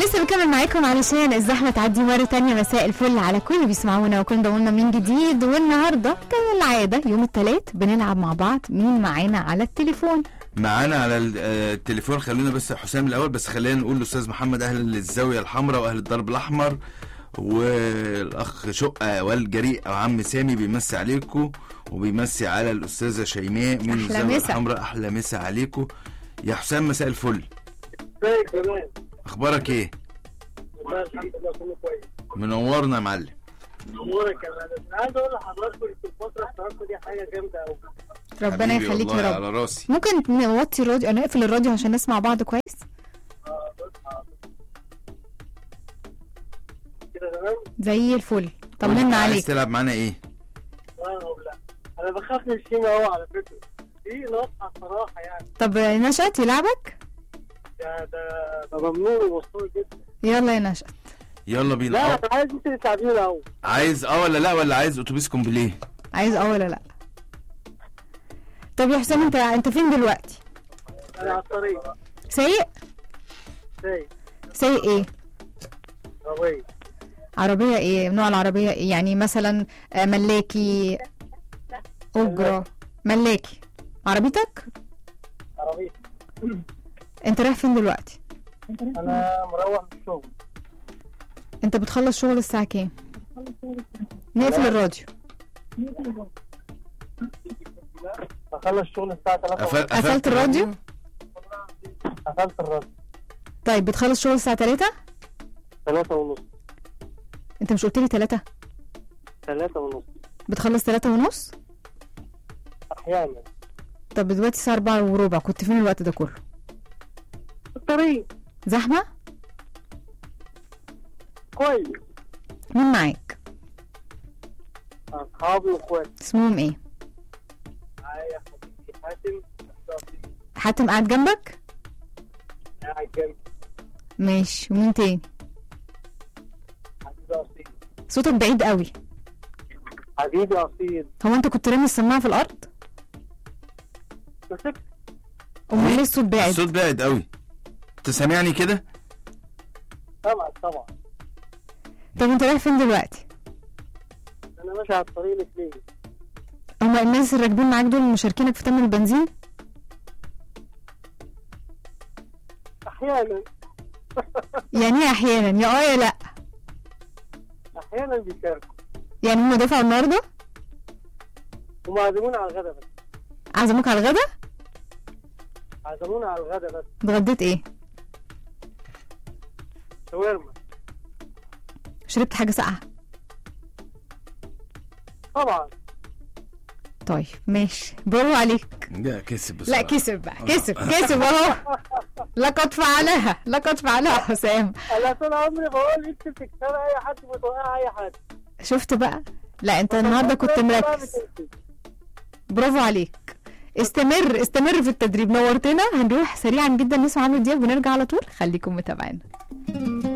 لسه بكمل معاكم علشان الزحمة تعدي مرة تانية مساء الفل على كل اللي بيسمعونا وكل ضمنا من جديد والنهاردة كالعادة يوم التلات بنلعب مع بعض مين معانا على التليفون معانا على ال- آه، التليفون خلونا بس حسام الاول بس خلينا نقول لاستاذ محمد اهلا للزاويه الحمراء واهل الدرب الاحمر والاخ شقه والجريء او عم سامي بيمسي عليكم وبيمسي على الاستاذه شيماء من أحلى الزاويه مسا. الحمراء احلى مسا عليكم يا حسام مساء الفل ازيك زمان اخبارك ايه والله الحمد لله كله كويس منورنا يا معلم امورك يا مان انا عايز اقول لحضراتكم ان الفتره بتاعتكم دي حاجه جامده قوي ربنا حبيبي يخليك والله يا رب على راسي ممكن نوطي الراديو نقفل الراديو عشان نسمع بعض كويس كده تمام زي الفل طمنا عايز عليك تلعب معانا ايه اه لا انا بخاف من الشيمة قوي على فكره دي نصحى صراحه يعني طب نشأت يلعبك ده ده ده ممنوع ومسطول جدا يلا يا نشأت يلا بينا لا آه، انا عايز انت اللي تساعديني الاول عايز اه ولا لا ولا عايز اتوبيس كومبليه عايز اه ولا لا طب يا حسام انت انت فين دلوقتي انا على الطريق سايق ازاي سايق ايه عربيه عربية ايه نوع العربية ايه يعني مثلا آه، ملاكي أجرة ملاكي عربيتك عربيه انت رايح فين دلوقتي انا مروح من الشغل انت بتخلص شغل الساعة كام نقفل الراديو بخلص الشغل الساعه 3 قفل- قفلت الراديو قفلت الراديو طيب بتخلص شغل الساعة 3 3 ونص انت مش قلت لي 3 3 ونص بتخلص 3 ونص احيانا طب دلوقتي الساعة 4 وربع كنت فين الوقت ده كله في الطريق زحمة كويس مين معاك اصحابي واخواتي اسمهم ايه معايا حبيبي حاتم حاتم قاعد جنبك قاعد جنبي ماشي ومين تاني حبيبي اصيل صوتك بعيد قوي حبيبي اصيل هو انت كنت رامي السماعة في الأرض مسكت امال ليه الصوت بعد الصوت بعد قوي انت سامعني كده طبعا طبعا طب انت رايح فين دلوقتي انا ماشي على الطريق الاثنين هما الناس اللي راكبين معاك دول مشاركينك في تمن البنزين احيانا يعني ايه احيانا يا اه يا لا احيانا بيشاركوا يعني هما دفعوا النهارده ومعزمون على الغدا بس عزموك على الغدا عزمونا على الغدا بس اتغديت ايه شاورما شربت حاجه ساقعه طبعا طيب ماشي برافو عليك لا كسب لا بصراحة. كسب بقى كسب كسب اهو لقد فعلها لقد فعلها حسام انا طول عمري بقول انت بتكسر اي حد بتوقع اي حد شفت بقى لا انت النهارده كنت مركز برافو عليك استمر استمر في التدريب نورتنا هنروح سريعا جدا نسمع عمرو دياب ونرجع على طول خليكم متابعين